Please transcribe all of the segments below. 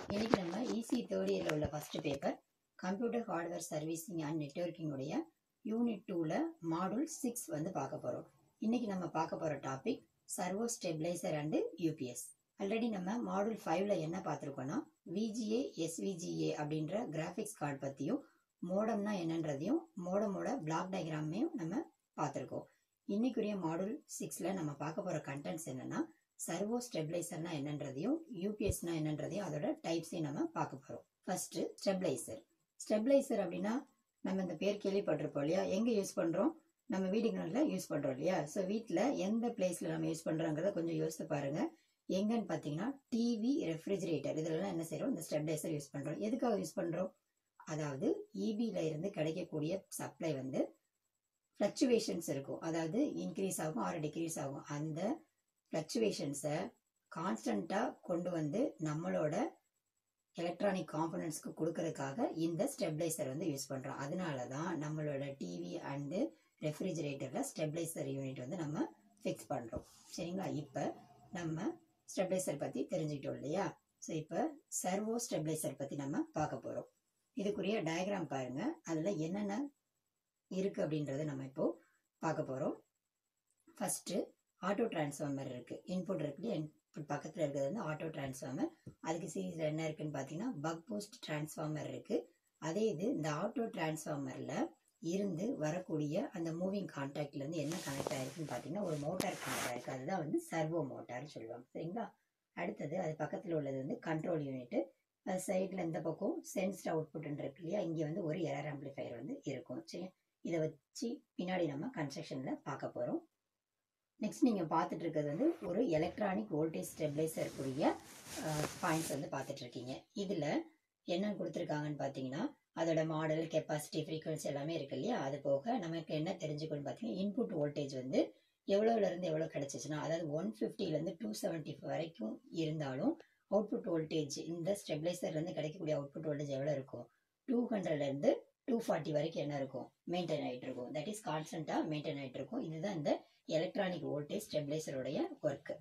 இன்னைக்கு நம்ம easy third இயரில் உள்ள first paper computer hardware servicing and நெட்வொர்க்கிங்குடைய யூனிட் டூவில் மாடூல் சிக்ஸ் வந்து பார்க்க போகிறோம் இன்னைக்கு நம்ம பார்க்க போகிற topic servo stabilizer and UPS already நம்ம மாடூல் ஃபைவ்ல என்ன பார்த்துருக்கோம்னா விஜிஏ எஸ்விஜிஏ அப்படின்ற கிராஃபிக்ஸ் கார்டு பற்றியும் மோடம்னா என்னன்றதையும் மோடமோட பிளாக் டயக்ராமையும் நம்ம பார்த்துருக்கோம் இன்னைக்குரிய மாடூல் சிக்ஸில் நம்ம பார்க்க போகிற கண்டென்ட்ஸ் என்னன்னா சர்வோ ஸ்டெபிளைசர்னா என்னன்றதையும் யூபிஎஸ்னா என்னன்றதையும் அதோட டைப்ஸையும் நம்ம பார்க்க போகிறோம் ஃபர்ஸ்ட் ஸ்டெபிளைசர் ஸ்டெபிளைசர் அப்படின்னா நம்ம இந்த பேர் கேள்விப்பட்டிருப்போம் இல்லையா எங்கே யூஸ் பண்ணுறோம் நம்ம வீடுகளில் யூஸ் பண்ணுறோம் இல்லையா ஸோ வீட்டில் எந்த பிளேஸில் நம்ம யூஸ் பண்ணுறோங்கிறத கொஞ்சம் யோசித்து பாருங்க எங்கன்னு பார்த்தீங்கன்னா டிவி ரெஃப்ரிஜிரேட்டர் இதெல்லாம் என்ன செய்கிறோம் இந்த ஸ்டெபிளைசர் யூஸ் பண்ணுறோம் எதுக்காக யூஸ் பண்ணுறோம் அதாவது இபியில் இருந்து கிடைக்கக்கூடிய சப்ளை வந்து ஃப்ளக்சுவேஷன்ஸ் இருக்கும் அதாவது இன்க்ரீஸ் ஆகும் ஆர் டிக்ரீஸ் ஆகும் அந்த ஃப்ளக்சுவேஷன்ஸை கான்ஸ்டண்ட்டாக கொண்டு வந்து நம்மளோட எலக்ட்ரானிக் காம்பனன்ட்ஸ்க்கு கொடுக்கறதுக்காக இந்த ஸ்டெபிளைசர் வந்து யூஸ் பண்ணுறோம் அதனால தான் நம்மளோட டிவி அண்டு ரெஃப்ரிஜிரேட்டரில் ஸ்டெபிளைசர் யூனிட் வந்து நம்ம ஃபிக்ஸ் பண்ணுறோம் சரிங்களா இப்போ நம்ம ஸ்டெபிளைசர் பற்றி தெரிஞ்சுக்கிட்டோம் இல்லையா ஸோ இப்போ சர்வோ ஸ்டெபிளைசர் பற்றி நம்ம பார்க்க போகிறோம் இதுக்குரிய டயக்ராம் பாருங்க அதில் என்னென்ன இருக்குது அப்படின்றத நம்ம இப்போ பார்க்க போகிறோம் ஃபஸ்ட்டு ஆட்டோ டிரான்ஸ்ஃபார்மர் இருக்குது இன்புட் இருக்கு இல்லையா இன்புட் பக்கத்தில் இருக்கிறது வந்து ஆட்டோ டிரான்ஸ்ஃபார்மர் அதுக்கு சீரீஸில் என்ன இருக்குன்னு பார்த்தீங்கன்னா பக் போஸ்ட் டிரான்ஸ்ஃபார்மர் இருக்குது அதே இது இந்த ஆட்டோ டிரான்ஸ்ஃபார்மரில் இருந்து வரக்கூடிய அந்த மூவிங் கான்டாக்ட்லேருந்து என்ன கனெக்ட் ஆயிருக்குன்னு பார்த்தீங்கன்னா ஒரு மோட்டார் கனெக்ட் ஆயிருக்கு அதுதான் வந்து சர்வோ மோட்டார்னு சொல்லுவாங்க சரிங்களா அடுத்தது அது பக்கத்தில் உள்ளது வந்து கண்ட்ரோல் யூனிட்டு அது சைடில் இந்த பக்கம் சென்ஸ்ட் அவுட்புட்னு இருக்கு இல்லையா இங்கே வந்து ஒரு எரர் ஆம்பிளிஃபையர் வந்து இருக்கும் சரி இதை வச்சு பின்னாடி நம்ம கன்ஸ்ட்ரக்ஷனில் பார்க்க போகிறோம் நெக்ஸ்ட் நீங்கள் பார்த்துட்டு இருக்கிறது வந்து ஒரு எலக்ட்ரானிக் வோல்டேஜ் ஸ்டெபிளைசருக்குரிய பாயிண்ட்ஸ் வந்து பார்த்துட்டு இருக்கீங்க இதில் என்ன கொடுத்துருக்காங்கன்னு பார்த்தீங்கன்னா அதோட மாடல் கெப்பாசிட்டி ஃப்ரீக்வன்சி எல்லாமே இருக்கு இல்லையா அது போக நமக்கு என்ன தெரிஞ்சுக்கணும்னு பார்த்தீங்கன்னா இன்புட் வோல்டேஜ் வந்து எவ்வளோலேருந்து எவ்வளோ கிடச்சிச்சுன்னா அதாவது ஒன் ஃபிஃப்டிலேருந்து டூ செவன்ட்டி வரைக்கும் இருந்தாலும் அவுட்புட் வோல்டேஜ் இந்த ஸ்டெபிளைசர்லேருந்து கிடைக்கக்கூடிய அவுட்புட் வோல்டேஜ் எவ்வளோ இருக்கும் டூ ஹண்ட்ரட்லேருந்து டூ ஃபார்ட்டி வரைக்கும் என்ன இருக்கும் மெயின்டைன் ஆகிட்டு இருக்கும் தட் இஸ் கான்ஸ்டண்ட்டாக மெயின்டைன் ஆகிட்டு இருக்கும் இதுதான் இந்த எலக்ட்ரானிக் வோல்டேஜ் ஸ்டெபிளைசருடைய ஒர்க்கு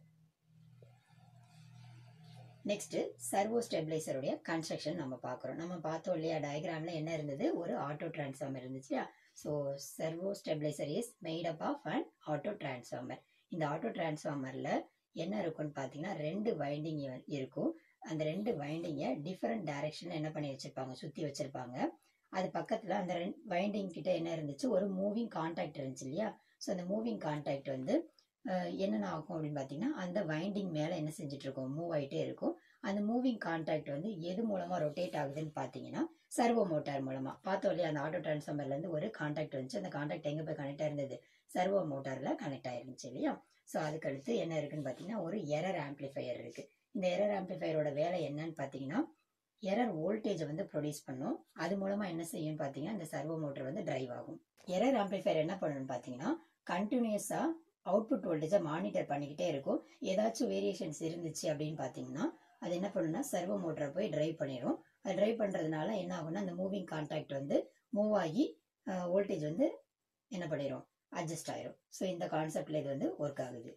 நெக்ஸ்ட் சர்வோ ஸ்டெபிளைசருடைய கன்ஸ்ட்ரக்ஷன் நம்ம பார்க்குறோம் நம்ம பார்த்தோம் இல்லையா டயக்ராமில் என்ன இருந்தது ஒரு ஆட்டோ டிரான்ஸ்ஃபார்மர் இருந்துச்சு இல்லையா so servo stabilizer is made up of and auto transformer இந்த ஆட்டோ டிரான்ஸ்ஃபார்மரில் என்ன இருக்கும்னு பார்த்தீங்கன்னா ரெண்டு வைண்டிங் இருக்கும் அந்த ரெண்டு வைண்டிங்கை டிஃப்ரெண்ட் டைரக்ஷனில் என்ன பண்ணி வச்சுருப்பாங்க சுற்றி வச்சுருப்பாங்க அது பக்கத்தில் அந்த ரெண்டு வைண்டிங் கிட்ட என்ன இருந்துச்சு ஒரு மூவிங் கான்டாக்ட் இருந்துச்சு இல்லையா ஸோ அந்த மூவிங் கான்டாக்ட் வந்து என்னென்ன ஆகும் அப்படின்னு பார்த்தீங்கன்னா அந்த வைண்டிங் மேலே என்ன செஞ்சுட்டு இருக்கும் மூவ் ஆகிட்டே இருக்கும் அந்த மூவிங் கான்டாக்ட் வந்து எது மூலமாக ரொட்டேட் ஆகுதுன்னு பார்த்தீங்கன்னா சர்வோ மோட்டார் மூலமாக பார்த்தோம் இல்லையா அந்த ஆட்டோ டிரான்ஸ்ஃபார்மர்லேருந்து ஒரு கான்டாக்ட் வந்துச்சு அந்த கான்டாக்ட் எங்கே போய் கனெக்ட் ஆயிருந்தது சர்வோ மோட்டாரில் கனெக்ட் ஆயிருந்துச்சு இல்லையா ஸோ அதுக்கடுத்து என்ன இருக்குன்னு பார்த்தீங்கன்னா ஒரு எரர் ஆம்பிளிஃபையர் இருக்குது இந்த எரர் ஆம்பிளிஃபையரோட வேலை என்னன்னு பார்த்தீங்கன்னா எரர் வோல்டேஜை வந்து ப்ரொடியூஸ் பண்ணும் அது மூலமாக என்ன செய்யும்னு பார்த்தீங்கன்னா இந்த சர்வோ மோட்டர் வந்து டிரைவ் ஆகும் எரர் ஆம்பிளிஃபையர் என்ன பண்ணணும்னு பார்த்தீங்கன்னா கண்டினியூஸாக அவுட்புட் வோல்டேஜை மானிட்டர் பண்ணிக்கிட்டே இருக்கும் ஏதாச்சும் வேரியேஷன்ஸ் இருந்துச்சு அப்படின்னு பார்த்தீங்கன்னா அது என்ன பண்ணுன்னா சர்வோ மோட்டரை போய் டிரைவ் பண்ணிடும் அது டிரைவ் பண்ணுறதுனால என்ன ஆகும்னா அந்த மூவிங் கான்டாக்ட் வந்து மூவ் ஆகி வோல்டேஜ் வந்து என்ன பண்ணிடும் அட்ஜஸ்ட் ஆயிரும் ஸோ இந்த கான்செப்டில் இது வந்து ஒர்க் ஆகுது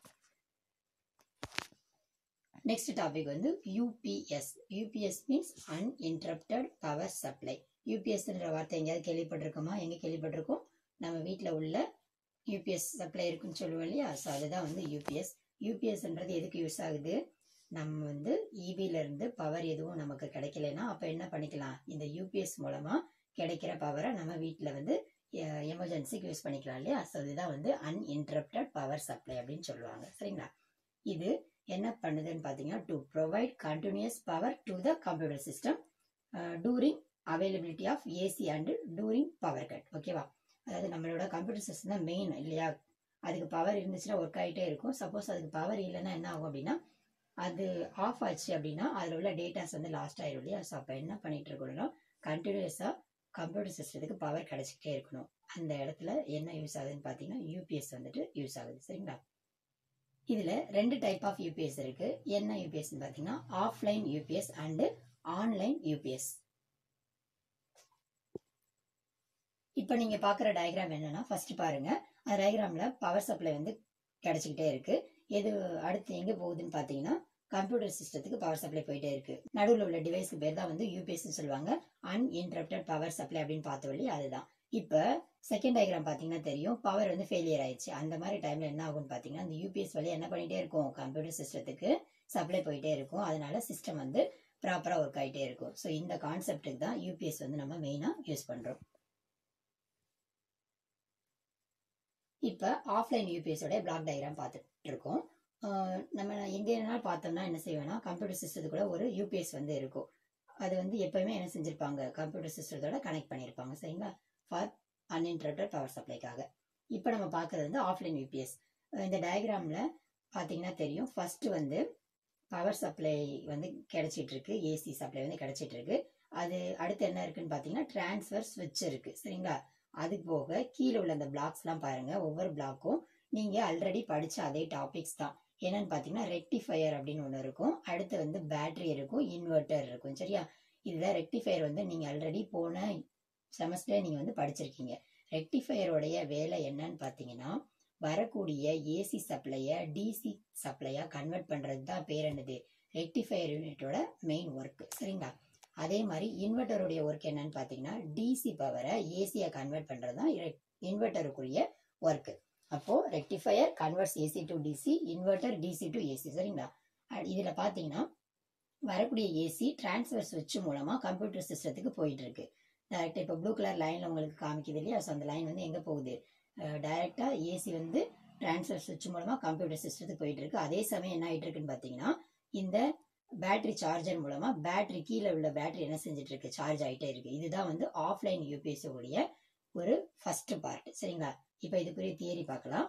நெக்ஸ்ட் டாபிக் வந்து UPS UPS means uninterrupted power supply யூபிஎஸ்ன்ற வார்த்தை எங்கேயாவது கேள்விப்பட்டிருக்கோமா எங்கே கேள்விப்பட்டிருக்கோம் நம்ம வீட்டில் உள்ள யூபிஎஸ் சப்ளை இருக்குன்னு சொல்லுவோம் இல்லையா ஸோ அதுதான் வந்து யூபிஎஸ் யூபிஎஸ்ன்றது எதுக்கு யூஸ் ஆகுது நம்ம வந்து இபியிலேருந்து பவர் எதுவும் நமக்கு கிடைக்கலனா அப்போ என்ன பண்ணிக்கலாம் இந்த யூபிஎஸ் மூலமாக கிடைக்கிற பவரை நம்ம வீட்டில் வந்து எமர்ஜென்சிக்கு யூஸ் பண்ணிக்கலாம் இல்லையா ஸோ இதுதான் வந்து அன்இன்டரப்டட் பவர் சப்ளை அப்படின்னு சொல்லுவாங்க சரிங்களா இது என்ன பண்ணுதுன்னு பார்த்தீங்கன்னா to provide continuous power to the computer system during availability of AC and during power cut ஓகேவா அதாவது நம்மளோட கம்ப்யூட்டர் சிஸ்டம் தான் மெயின் இல்லையா அதுக்கு பவர் இருந்துச்சுன்னா ஒர்க் ஆகிட்டே இருக்கும் சப்போஸ் அதுக்கு பவர் இல்லைன்னா என்ன ஆகும் அப்படின்னா அது ஆஃப் ஆச்சு அப்படின்னா அதில் உள்ள டேட்டாஸ் வந்து லாஸ்ட் ஆயிடும் இல்லையா ஸோ அப்போ என்ன பண்ணிட்டு இருக்கணும்னா கண்டினியூஸாக கம்ப்யூட்டர் சிஸ்டத்துக்கு பவர் கிடைச்சிக்கிட்டே இருக்கணும் அந்த இடத்துல என்ன யூஸ் ஆகுதுன்னு பார்த்தீங்கன்னா யூபிஎஸ் வந்துட்டு யூஸ் ஆகுது சரிங்களா இதில் ரெண்டு டைப் ஆஃப் யூபிஎஸ் இருக்கு என்ன யூபிஎஸ்ன்னு பார்த்தீங்கன்னா offline UPS and online UPS இப்போ நீங்கள் பார்க்குற டயக்ராம் என்னன்னா ஃபர்ஸ்ட் பாருங்க அந்த டயக்ராமில் பவர் சப்ளை வந்து கிடச்சிக்கிட்டே இருக்கு எது அடுத்து எங்கே போகுதுன்னு பார்த்தீங்கன்னா கம்ப்யூட்டர் சிஸ்டத்துக்கு பவர் சப்ளை போயிட்டே இருக்கு நடுவில் உள்ள டிவைஸ்க்கு பேர் தான் வந்து யூபிஎஸ் சொல்லுவாங்க அன்இன்டரப்டட் பவர் சப்ளை அப்படின்னு பார்த்த வழி அதுதான் இப்போ செகண்ட் டயக்ராம் பார்த்தீங்கன்னா தெரியும் பவர் வந்து ஃபெயிலியர் ஆயிடுச்சு அந்த மாதிரி டைம்ல என்ன ஆகும்னு பார்த்தீங்கன்னா அந்த யூபிஎஸ் வழியா என்ன பண்ணிட்டே இருக்கும் கம்ப்யூட்டர் சிஸ்டத்துக்கு சப்ளை போயிட்டே இருக்கும் அதனால சிஸ்டம் வந்து ப்ராப்பராக ஒர்க் ஆகிட்டே இருக்கும் ஸோ இந்த கான்செப்டுக்கு தான் யூபிஎஸ் வந்து நம்ம மெயினாக யூஸ் பண்ணுறோம் இப்போ ஆஃப்லைன் யூபிஎஸோட பிளாக் டயக்ராம் பார்த்துட்டு இருக்கோம் ஆஹ் நம்ம எங்கே வேணாலும் பார்த்தோம்னா என்ன செய்வோம்னா கம்ப்யூட்டர் சிஸ்டத்துக்குள்ள ஒரு யூபிஎஸ் வந்து இருக்கும் அது வந்து எப்பயுமே என்ன செஞ்சிருப்பாங்க கம்ப்யூட்டர் சிஸ்டத்தோட கனெக்ட் பண்ணியிருப்பாங்க சரிங்களா ஃபார் அன்இன்டரப்டட் பவர் சப்ளைக்காக இப்போ நம்ம பார்க்கறது வந்து ஆஃப்லைன் யூபிஎஸ் இந்த டயக்ராமில் பார்த்தீங்கன்னா தெரியும் ஃபர்ஸ்ட் வந்து பவர் சப்ளை வந்து கிடைச்சிட்டு இருக்கு ஏசி சப்ளை வந்து கிடைச்சிட்டு இருக்கு அது அடுத்து என்ன இருக்குன்னு பார்த்தீங்கன்னா டிரான்ஸ்ஃபர் ஸ்விட்ச் இருக்கு சரிங்களா அது போக கீழே உள்ள அந்த பிளாக்ஸ்லாம் பாருங்க ஒவ்வொரு பிளாக்கும் நீங்க ஆல்ரெடி படிச்ச அதே டாபிக்ஸ் தான் என்னன்னு பார்த்தீங்கன்னா ரெக்டிஃபயர் அப்படின்னு ஒன்று இருக்கும் அடுத்து வந்து பேட்டரி இருக்கும் இன்வெர்ட்டர் இருக்கும் சரியா இதுல ரெக்டிஃபயர் வந்து நீங்க ஆல்ரெடி போன செமஸ்டர் நீங்க வந்து படிச்சிருக்கீங்க ரெக்டிஃபயருடைய வேலை என்னன்னு பார்த்தீங்கன்னா வரக்கூடிய ஏசி சப்ளைய டிசி சப்ளையா கன்வெர்ட் பண்றது தான் பேர் என்னது ரெக்டிஃபயர் யூனிட்டோட மெயின் ஒர்க் சரிங்களா அதே மாதிரி இன்வெர்ட்டருடைய ஒர்க் என்னன்னு பார்த்தீங்கன்னா டிசி பவரை ஏசியா கன்வெர்ட் பண்றது தான் இன்வெர்ட்டருக்குரிய ஒர்க் அப்போ rectifier converts AC to DC inverter DC to AC சரிங்களா அ- இதுல பாத்தீங்கன்னா வரக்கூடிய ஏசி டிரான்ஸ்ஃபர் சுவிட்ச் மூலமா கம்ப்யூட்டர் சிஸ்டத்துக்கு போயிட்டு இருக்கு டைரக்டா இப்போ ப்ளூ கலர் லைன்ல உங்களுக்கு காமிக்குது இல்லையா ஸோ அந்த லைன் வந்து எங்க போகுது டைரக்டா ஏசி வந்து டிரான்ஸ்ஃபர் சுவிட்ச் மூலமா கம்ப்யூட்டர் சிஸ்டத்துக்கு போயிட்டு இருக்கு அதே சமயம் என்ன ஆயிட்டு இருக்குன்னு பாத்தீங்கன்னா இந்த பேட்டரி சார்ஜர் மூலமா பேட்டரி கீழே உள்ள பேட்டரி என்ன செஞ்சுட்டு இருக்கு சார்ஜ் ஆயிட்டே இருக்கு இதுதான் வந்து ஆஃப்லைன் யூபிஎஸ் உடைய ஒரு ஃபர்ஸ்ட் பார்ட் சரிங்களா இப்போ இதுக்குரிய தியரி பார்க்கலாம்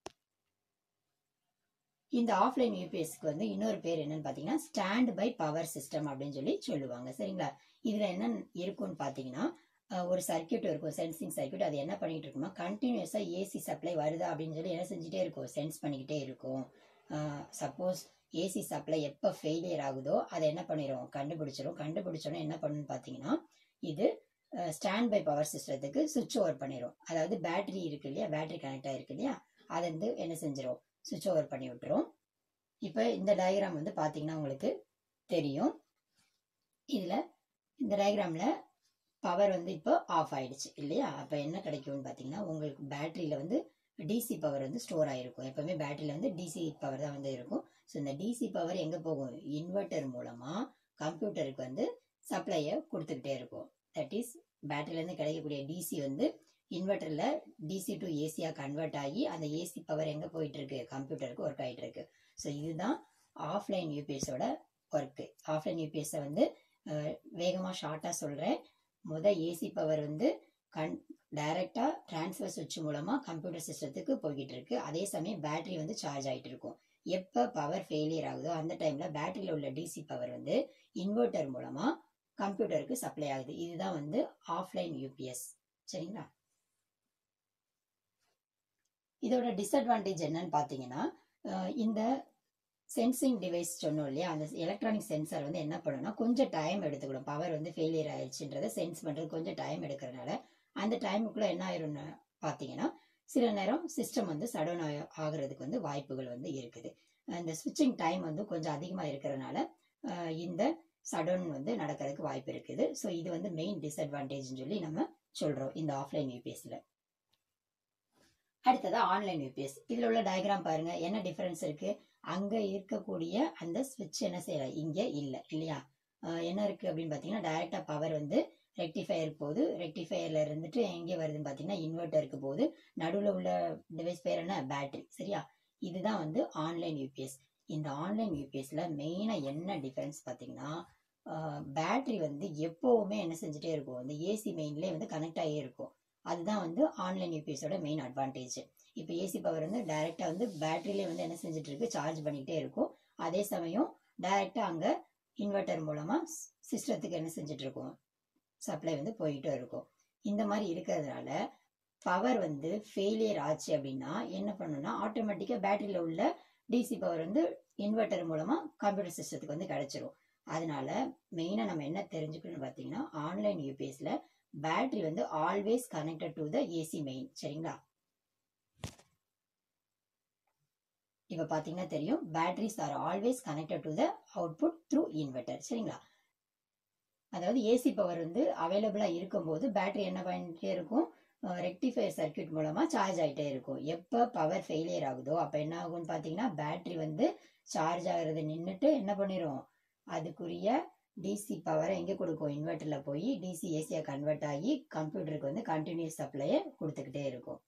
இந்த ஆஃப்லைன் யூபிஎஸ்க்கு வந்து இன்னொரு பேர் என்னன்னு பார்த்தீங்கன்னா ஸ்டாண்ட் பை பவர் சிஸ்டம் அப்படின்னு சொல்லி சொல்லுவாங்க சரிங்களா இதுல என்ன இருக்கும்னு பார்த்தீங்கன்னா அஹ், ஒரு சர்க்யூட் இருக்கும் சென்சிங் சர்க்யூட் அது என்ன பண்ணிட்டு இருக்குமா கண்டினியூஸா ஏசி சப்ளை வருதா அப்படின்னு சொல்லி என்ன செஞ்சுட்டே இருக்கும் சென்ஸ் பண்ணிக்கிட்டே இருக்கும் சப்போஸ் ஏசி சப்ளை எப்போ ஃபெயிலியர் ஆகுதோ அதை என்ன பண்ணிடும் கண்டுபிடிச்சிரும் கண்டுபிடிச்சோன்னே என்ன பண்ணுன்னு பார்த்தீங்கன்னா இது ஸ்டாண்ட் பை பவர் சிஸ்டத்துக்கு சுவிட்ச் ஓவர் பண்ணிடும் அதாவது பேட்டரி இருக்கு இல்லையா பேட்டரி கனெக்ட் ஆயிருக்கு இல்லையா அதை வந்து என்ன செஞ்சிரும் சுவிட்ச் ஓவர் பண்ணி விட்டுரும் இப்போ இந்த டயக்ராம் வந்து பார்த்தீங்கன்னா உங்களுக்கு தெரியும் இதில் இந்த டயக்ராம்ல பவர் வந்து இப்போ ஆஃப் ஆயிடுச்சு இல்லையா அப்போ என்ன கிடைக்கும்னு பார்த்தீங்கன்னா உங்களுக்கு பேட்டரியில் வந்து டிசி பவர் வந்து ஸ்டோர் ஆயிருக்கும் எப்பவுமே பேட்டரியில் வந்து டிசி பவர் தான் வந்து இருக்கும் ஸோ இந்த டிசி பவர் எங்கே போகும் இன்வெர்ட்டர் மூலமாக கம்ப்யூட்டருக்கு வந்து சப்ளையை கொடுத்துக்கிட்டே இருக்கும் தட் இஸ் பேட்டரியிலேருந்து கிடைக்கக்கூடிய டிசி வந்து இன்வெர்ட்டரில் டிசி டு ஏசியாக கன்வெர்ட் ஆகி அந்த ஏசி பவர் எங்கே போயிட்டு இருக்கு கம்ப்யூட்டருக்கு ஒர்க் ஆகிட்டு இருக்கு ஸோ இதுதான் ஆஃப்லைன் யூபிஎஸோட ஒர்க்கு ஆஃப்லைன் யூபிஎஸ்ஸை வந்து வேகமாக ஷார்ட்டாக சொல்கிறேன் முத ஏசி பவர் வந்து கண் டைரக்டாக டிரான்ஸ்ஃபர் சுவிட்ச் மூலமாக கம்ப்யூட்டர் சிஸ்டத்துக்கு போய்கிட்டு இருக்கு அதே சமயம் பேட்டரி வந்து சார்ஜ் ஆகிட்டு இருக்கும் எப்போ பவர் ஃபெயிலியர் ஆகுதோ அந்த டைமில் பேட்டரியில் உள்ள டிசி பவர் வந்து இன்வெர்ட்டர் மூலமாக கம்ப்யூட்டருக்கு சப்ளை ஆகுது இதுதான் வந்து ஆஃப்லைன் யூபிஎஸ் சரிங்களா இதோட டிஸ்அட்வான்டேஜ் என்னன்னு பார்த்தீங்கன்னா அஹ் இந்த சென்சிங் டிவைஸ் சொன்னோம் இல்லையா அந்த எலக்ட்ரானிக் சென்சார் வந்து என்ன பண்ணும்னா கொஞ்சம் டைம் எடுத்துக்கிடும் பவர் வந்து ஃபெயிலியர் ஆயிடுச்சுன்றதை சென்ஸ் பண்ணுறது கொஞ்சம் டைம் எடுக்கிறனால அந்த டைமுக்குள்ள என்ன ஆயிரும்னு பார்த்தீங்கன்னா சில நேரம் சிஸ்டம் வந்து சடவுன் ஆகிறதுக்கு வந்து வாய்ப்புகள் வந்து இருக்குது இந்த ஸ்விட்சிங் டைம் வந்து கொஞ்சம் அதிகமாக இருக்கிறனால அஹ் இந்த சடவுன் வந்து நடக்கிறதுக்கு வாய்ப்பு இருக்குது ஸோ இது வந்து மெயின் டிஸ்அட்வான்டேஜ்னு சொல்லி நம்ம சொல்றோம் இந்த ஆஃப்லைன் யூபிஎஸ்ல அடுத்தது ஆன்லைன் யூபிஎஸ் இதுல உள்ள டயக்ராம் பாருங்க என்ன டிஃபரன்ஸ் இருக்கு அங்க இருக்கக்கூடிய அந்த ஸ்விட்ச் என்ன செய்யல இங்க இல்ல இல்லையா அஹ் என்ன இருக்கு அப்படின்னு பாத்தீங்கன்னா டைரக்டா பவர் வந்து ரெக்டிஃபயர் போகுது ரெக்டிஃபயர்ல இருந்துட்டு எங்கே வருதுன்னு பாத்தீங்கன்னா இன்வெர்ட்டருக்கு போகுது நடுவுல உள்ள டிவைஸ் பேர் என்ன பேட்டரி சரியா இதுதான் வந்து ஆன்லைன் யூபிஎஸ் இந்த ஆன்லைன் யூபிஎஸ்ல மெயினா என்ன டிஃபரன்ஸ் பாத்தீங்கன்னா பேட்டரி வந்து எப்பவுமே என்ன செஞ்சுட்டே இருக்கும் இந்த ஏசி மெயின்லேயே வந்து கனெக்ட் ஆகியே இருக்கும் அதுதான் வந்து ஆன்லைன் யூபிஎஸோட மெயின் அட்வான்டேஜ் இப்போ ஏசி பவர் வந்து டைரெக்டா வந்து பேட்டரியிலே வந்து என்ன செஞ்சுட்டு இருக்கு சார்ஜ் பண்ணிக்கிட்டே இருக்கும் அதே சமயம் டைரெக்டா அங்க இன்வெர்ட்டர் மூலமா சிஸ்டத்துக்கு என்ன செஞ்சுட்டு இருக்கும் சப்ளை வந்து போயிட்டே இருக்கும் இந்த மாதிரி இருக்கிறதுனால பவர் வந்து ஃபெயிலியர் ஆச்சு அப்படின்னா என்ன பண்ணணும்னா ஆட்டோமேட்டிக்கா பேட்டரியில உள்ள டிசி பவர் வந்து இன்வெர்ட்டர் மூலமா கம்ப்யூட்டர் சிஸ்டத்துக்கு வந்து கிடைச்சிரும் அதனால மெயினா நம்ம என்ன தெரிஞ்சுக்கணும்னு பார்த்தீங்கன்னா ஆன்லைன் யூபிஎஸ்ல பேட்டரி வந்து always connected to the AC main சரிங்களா இப்போ பார்த்தீங்கன்னா தெரியும் batteries are always connected to the output through inverter சரிங்களா அதாவது ஏசி பவர் வந்து அவைலபிளாக இருக்கும்போது பேட்டரி என்ன பண்ணிட்டே இருக்கும் ரெக்டிஃபையர் சர்க்கியூட் மூலமாக சார்ஜ் ஆகிட்டே இருக்கும் எப்போ பவர் ஃபெயிலியர் ஆகுதோ அப்போ என்ன ஆகும்னு பார்த்தீங்கன்னா பேட்டரி வந்து சார்ஜ் ஆகிறது நின்றுட்டு என்ன பண்ணிடும் அதுக்குரிய டிசி பவரை எங்கே கொடுக்கும் இன்வெர்ட்டரில் போய் டிசி ஏசியாக கன்வெர்ட் ஆகி கம்ப்யூட்டருக்கு வந்து கண்டினியூஸ் சப்ளையை கொடுத்துக்கிட்டே இருக்கும்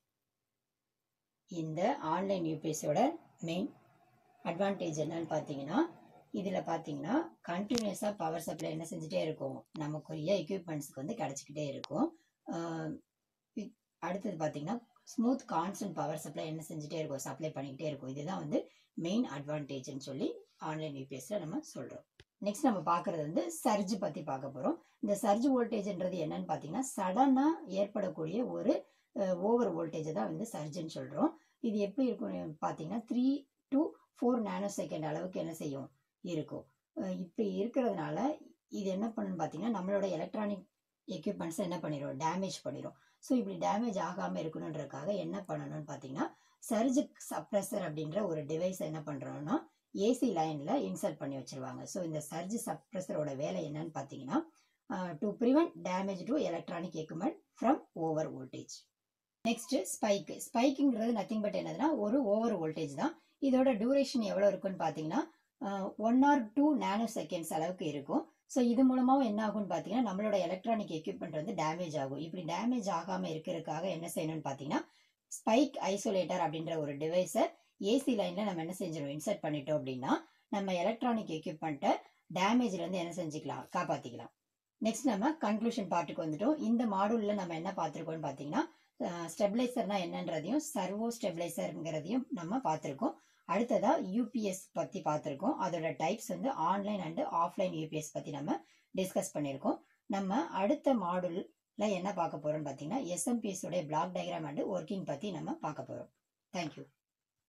இந்த ஆன்லைன் யூபிஎஸோட மெயின் அட்வான்டேஜ் என்னன்னு பார்த்தீங்கன்னா இதில் பார்த்தீங்கன்னா கண்டினியூஸாக பவர் சப்ளை என்ன செஞ்சுட்டே இருக்கும் நமக்குரிய எக்யூப்மெண்ட்ஸ்க்கு வந்து கிடச்சிக்கிட்டே இருக்கும் அடுத்தது பார்த்தீங்கன்னா ஸ்மூத் கான்ஸ்டன்ட் பவர் சப்ளை என்ன செஞ்சுட்டே இருக்கும் சப்ளை பண்ணிக்கிட்டே இருக்கும் இதுதான் வந்து மெயின் அட்வான்டேஜ்னு சொல்லி ஆன்லைன் யூபிஎஸ்ல நம்ம சொல்கிறோம் நெக்ஸ்ட் நம்ம பார்க்குறது வந்து சர்ஜ் பற்றி பார்க்க போகிறோம் இந்த சர்ஜ் வோல்டேஜ்ன்றது என்னன்னு பார்த்தீங்கன்னா சடனாக ஏற்படக்கூடிய ஒரு ஓவர் வோல்டேஜை தான் வந்து சர்ஜுன்னு சொல்கிறோம் இது எப்படி இருக்கும் பார்த்தீங்கன்னா three to four nanosecond அளவுக்கு என்ன செய்யும் இருக்கும் இப்படி இருக்கிறதுனால இது என்ன பண்ணுன்னு பார்த்தீங்கன்னா நம்மளோட எலக்ட்ரானிக் எக்யூப்மெண்ட்ஸை என்ன பண்ணிடும் டேமேஜ் பண்ணிடும் ஸோ இப்படி டேமேஜ் ஆகாமல் இருக்கணுன்றதுக்காக என்ன பண்ணணும்னு பார்த்தீங்கன்னா சர்ஜ் சப்ரஸர் அப்படின்ற ஒரு டிவைஸ் என்ன பண்ணுறோம்னா ஏசி லைனில் இன்சர்ட் பண்ணி வச்சிருவாங்க ஸோ இந்த சர்ஜ் சப்ரஸரோட வேலை என்னன்னு பார்த்தீங்கன்னா to prevent damage to electronic equipment from over voltage next spike ஸ்பைக்குங்கிறது நத்திங் பட் என்னதுன்னா ஒரு ஓவர் வோல்டேஜ் தான் இதோட டியூரேஷன் எவ்வளோ இருக்குன்னு பார்த்தீங்கன்னா one or two nanoseconds அளவுக்கு இருக்கும் ஸோ இது மூலமாகவும் என்ன ஆகும்னு பார்த்தீங்கன்னா நம்மளோட எலக்ட்ரானிக் எக்யூப்மெண்ட் வந்து டேமேஜ் ஆகும் இப்படி டேமேஜ் ஆகாமல் இருக்கிறதுக்காக என்ன செய்யணும்னு பார்த்தீங்கன்னா ஸ்பைக் ஐசோலேட்டர் அப்படின்ற ஒரு டிவைஸை ஏசி லைனில் நம்ம என்ன செஞ்சிடும் இன்சர்ட் பண்ணிட்டோம் அப்படின்னா நம்ம எலக்ட்ரானிக் எக்யூப்மெண்ட்டை டேமேஜ்லேருந்து என்ன செஞ்சுக்கலாம் காப்பாற்றிக்கலாம் நெக்ஸ்ட் நம்ம கன்க்ளூஷன் பார்ட்டுக்கு வந்துட்டோம் இந்த மாடூலில் நம்ம என்ன பார்த்துருக்கோம்னு பார்த்தீங்கன்னா ஸ்டெபிளைசர்னா என்னன்றதையும் சர்வோ ஸ்டெபிளைசருங்கிறதையும் நம்ம பார்த்துருக்கோம் அடுத்ததா யூபிஎஸ் பத்தி பார்த்துருக்கோம் அதோட டைப்ஸ் வந்து ஆன்லைன் அண்ட் ஆஃப்லைன் யூபிஎஸ் பத்தி நம்ம டிஸ்கஸ் பண்ணியிருக்கோம் நம்ம அடுத்த மாடுல என்ன பார்க்க போறோம்னு பார்த்தீங்கன்னா எஸ்எம்பிஎஸ் உடைய பிளாக் டயக்ராம் அண்ட் ஒர்க்கிங் பத்தி நம்ம பார்க்க போறோம் தேங்க்யூ